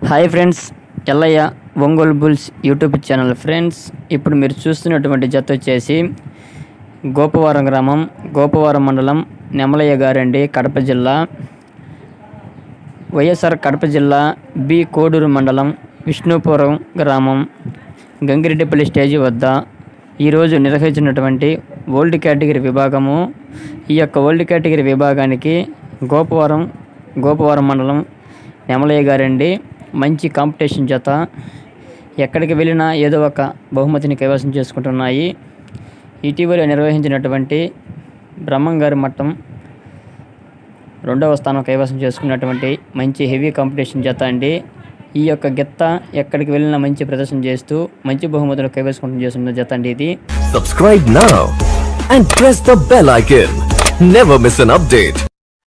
Hi friends Ellaiah Ongole bulls YouTube channel friends ఇప్పుడు మీరు చూస్తున్నటువంటి జత వచ్చేసి గోపవరం గ్రామం గోపవరం మండలం నెమలయ్య గారండి కడప జిల్లా వైఎస్ఆర్ కడప జిల్లా బి కోడూరు మండలం విష్ణుపురం గ్రామం గంగిరెడ్డిపల్లి స్టేజి వద్ద ఈరోజు నిర్వహించినటువంటి ఓల్డ్ కేటగిరీ విభాగము ఈ యొక్క ఓల్డ్ కేటగిరీ విభాగానికి గోపవరం గోపవరం మండలం నెమలయ్య గారండి మంచి కాంపిటీషన్ జత ఎక్కడికి వెళ్ళినా ఏదో ఒక బహుమతిని కైవసం చేసుకుంటున్నాయి ఇటీవల నిర్వహించినటువంటి బ్రహ్మంగారి మట్టం రెండవ స్థానం కైవసం చేసుకున్నటువంటి మంచి హెవీ కాంపిటీషన్ జత అండి ఈ యొక్క గెత్త ఎక్కడికి వెళ్ళినా మంచి ప్రదర్శన చేస్తూ మంచి బహుమతులు కైవసం చేస్తున్న జత అండి ఇది Subscribe now and press the bell icon. Never miss an update.